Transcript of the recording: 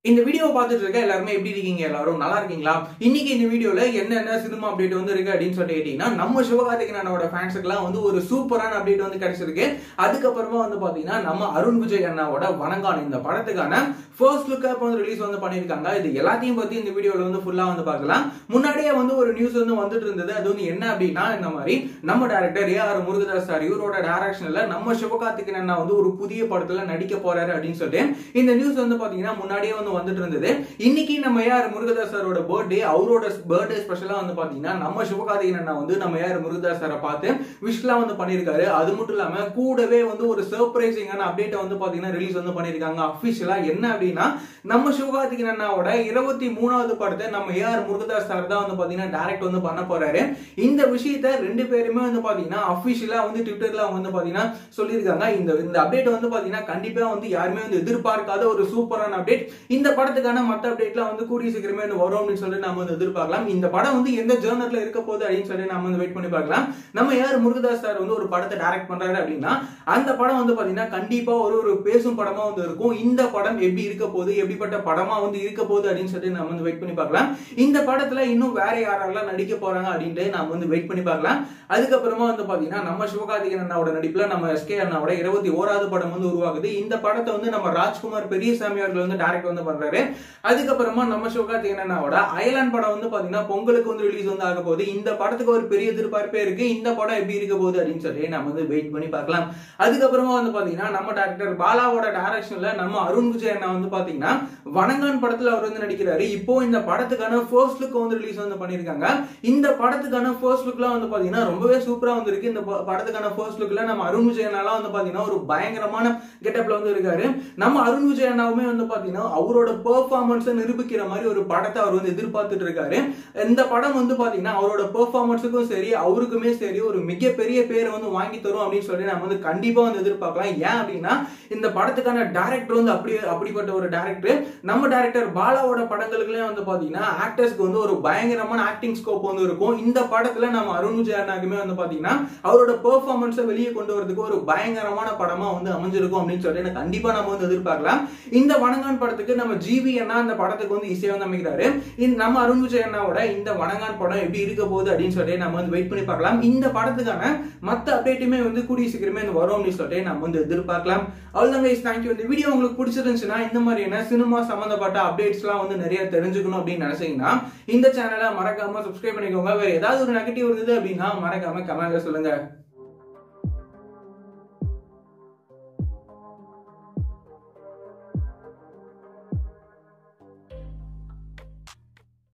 இந்த வீடியோ பார்த்துட்டு இருக்க எல்லாருமே எப்படி இருக்கீங்க எல்லாரும் நல்லா இருக்கீங்களா இன்னைக்கு இந்த வீடியோல என்னென்ன சினிமா அப்டேட் வந்து இருக்கு அப்படின்னு சொல்லிட்டு கேட்டீங்கன்னா நம்ம சிவகார்த்திகேயனோட ஃபேன்ஸுக்குலாம் வந்து ஒரு சூப்பரான அப்டேட் வந்து கிடைச்சிருக்கு அதுக்கப்புறமா வந்து பாத்தீங்கன்னா நம்ம அருண் விஜய் அண்ணாவோட வணங்கான் இந்த படத்துக்கான ஃபர்ஸ்ட் லுக் அப் வந்து ரிலீஸ் வந்து பண்ணியிருக்காங்க இது எல்லாத்தையும் பத்தி இந்த வீடியோல வந்து ஃபுல்லா வந்து பார்க்கலாம் முன்னாடியே வந்து ஒரு நியூஸ் வந்து வந்துட்டு இருந்தது அது வந்து என்ன அப்படின்னா இந்த மாதிரி நம்ம director A R Murugadoss sir இவரோட டைரக்ஷன்ல நம்ம சிவகார்த்திகேயன் அண்ணா வந்து ஒரு புதிய படத்துல நடிக்க போறாரு அப்படின்னு சொல்லிட்டு இந்த நியூஸ் வந்து பாத்தீங்கன்னா முன்னாடியே வந்து வந்துட்டு இருந்தது இன்னைக்கு நம்ம ஏஆர் முருகதாஸ் சாரோட பர்த்டே அவரோட பர்த்டே ஸ்பெஷலா வந்து பாத்தீங்கன்னா நம்ம சிவகார்த்திகேயன் அண்ணா வந்து நம்ம ஏஆர் முருகதாஸ் சாரை பார்த்து விஷலாம் வந்து பண்ணியிருக்காரு அது மட்டும் இல்லாம கூடவே வந்து ஒரு சர்ப்ரைசிங்கான அப்டேட்டை வந்து பாத்தீங்கன்னா ரிலீஸ் வந்து பண்ணியிருக்காங்க அபிஷியலா என்ன அப்படின்னா நம்ம சிவகார்த்திகேயன் அண்ணாவோட இருபத்தி மூணாவது படத்தை நம்ம ஏஆர் முருகதாஸ் சார் தான் வந்து பாத்தீங்கன்னா டைரக்ட் வந்து பண்ண போறாரு இந்த விஷயத்த ரெண்டு பேருமே வந்து பாத்தீங்கன்னா அபிஷியலா வந்து ட்விட்டர்ல அவங்க வந்து பாத்தீங்கன்னா சொல்லியிருக்காங்க இந்த இந்த அப்டேட் வந்து பாத்தீங்கன்னா கண்டிப்பா வந்து யாருமே வந்து எதிர்பார்க்காத ஒரு சூப்பரான அப்டேட் இந்த படத்துக்கான மத்த அப்டேட்லாம் வந்து கூடிய சீக்கிரமே வந்து வரும் அப்படின்னு சொல்லிட்டு நம்ம வந்து எதிர்பார்க்கலாம் இந்த படம் வந்து எந்த ஜேர்னர்ல இருக்க போகுது அப்படின்னு சொல்லி நம்ம வந்து வெயிட் பண்ணி பார்க்கலாம் நம்ம யார் முருகதாஸ் சார் வந்து ஒரு படத்தை டைரக்ட் பண்றாரு அப்படின்னா அந்த படம் வந்து பாத்தீங்கன்னா கண்டிப்பா ஒரு ஒரு பேசும் படமா வந்து இருக்கும் இந்த படம் எப்படி இருக்க போகுது எப்படிப்பட்ட படமா வந்து இருக்க போகுது அப்படின்னு சொல்லிட்டு நம்ம வந்து வெயிட் பண்ணி பார்க்கலாம் இந்த படத்துல இன்னும் வேற யாரெல்லாம் நடிக்க போறாங்க அப்படின்ட்டு நாம வந்து வெயிட் பண்ணி பார்க்கலாம் அதுக்கப்புறமா வந்து பாத்தீங்கன்னா நம்ம சிவகார்த்திகேயன் அண்ணாவோட நடிப்புல நம்ம எஸ்கே அண்ணாவோட இருபத்தி ஓராவது படம் வந்து உருவாகுது இந்த படத்தை வந்து நம்ம ராஜ்குமார் பெரியசாமி அவர்கள் வந்து டைரக்ட் வந்து பண்றாரு அதுக்கப்புறமா நம்ம சிவகார்த்திகேயன் அண்ணாவோட அயலான் படம் வந்து பாத்தீங்கன்னா பொங்கலுக்கு வந்து ரிலீஸ் வந்து ஆக போகுது இந்த படத்துக்கு ஒரு பெரிய எதிர்பார்ப்பே இருக்கு இந்த படம் எப்படி இருக்க போகுது அப்படின்னு சொல்லி நம்ம வந்து வெயிட் பண்ணி பார்க்கலாம் அதுக்கப்புறமா வந்து பாத்தீங்கன்னா நம்ம டேரக்டர் பாலாவோட டைரக்ஷன்ல நம்ம அருண் விஜய் அண்ணா வந்து பாத்தீங்கன்னா வணங்கான் படத்துல அவர் வந்து நடிக்கிறாரு இப்போ இந்த படத்துக்கான ஃபர்ஸ்ட் லுக் வந்து ரிலீஸ் வந்து பண்ணிருக்காங்க இந்த படத்துக்கான ஃபர்ஸ்ட் லுக்லாம் வந்து பாத்தீங்கன்னா ரொம்பவே சூப்பரா வந்து இருக்கு இந்த ப- படத்துக்கான ஃபர்ஸ்ட் லுக்ல நம்ம அருண் விஜய் அண்ணாலாம் வந்து பாத்தீங்கன்னா ஒரு பயங்கரமான கெட்டப்ல வந்து இருக்காரு நம்ம அருண் விஜய் அண்ணாவுமே வந்து பாத்தீங்கன்னா அவரோட பெர்ஃபார்மன்ஸை நிரூபிக்கிற மாதிரி ஒரு படத்தை அவர் வந்து எதிர்பார்த்துட்டு இருக்காரு இந்த படம் வந்து பாத்தீங்கன்னா அவரோட பெர்ஃபார்மன்ஸுக்கும் சரி அவருக்குமே சரி ஒரு மிகப்பெரிய பேரை வந்து வாங்கி தரும் அப்படின்னு சொல்லி நம்ம வந்து கண்டிப்பா வந்து எதிர்பார்க்கலாம் ஏன் அப்படின்னா இந்த படத்துக்கான டேரக்டர் வந்து அப்படி அப்படிப்பட்ட ஒரு டேரக்டர் நம்ம டேரக்டர் பாலாவோட படங்களுக்குள்ளே வந்து பாத்தீங்கன்னா ஆக்டர்ஸ்க்கு வந்து ஒரு பயங்கரமான ஆக்டிங் ஸ்கோப் வந்து இருக்கும் இந்த படத்துல நம்ம அருண் விஜய் அண்ணாக்குமே வந்து பாத்தீங்கன்னா அவரோட பெர்ஃபார்மன்ஸை வெளியே கொண்டு வரதுக்கு ஒரு பயங்கரமான படமா வந்து அமைஞ்சிருக்கும் அப்படின்னு சொல்லி எனக்கு கண்டிப்பா நம்ம வந்து எதிர்பார்க்கலாம் இந்த வணங்கான் படத்துக்கு நம்ம ஜிவி அண்ணா அந்த படத்துக்கு வந்து இசையை வந்து அமைக்கிறாரு இந்த நம்ம அருண் விஜய் அண்ணாவோட இந்த வணங்கான் படம் எப்படி இருக்க போகுது அப்படின்னு சொல்லி நம்ம வந்து வெயிட் பண்ணி பார்க்கலாம் இந்த படத்துக்கான மத்த அப்டேட்டுமே வந்து கூடிய சீக்கிரமே வந்து வரும் அப்படின்னு சொல்லிட்டு நம்ம வந்து எதிர்பார்க்கலாம் அவ்வளோதான் கைஸ் தேங்க்யூ இந்த வீடியோ உங்களுக்கு பிடிச்சிருந்துச்சுன்னா இந்த மாதிரியான சினிமா சம்பந்தப்பட்ட அப்டேட்ஸ்லாம் வந்து நிறைய தெரிஞ்சுக்கணும் அப்படின்னு நினைச்சீங்கன்னா இந்த சேனலை மறக்காம சப்ஸ்கிரைப் பண்ணிக்கோங்க வேற ஏதாவது ஒரு நெகட்டிவ் இருந்தது அப்படின்னா மறக்காம கமெண்ட்ல சொல்லுங்க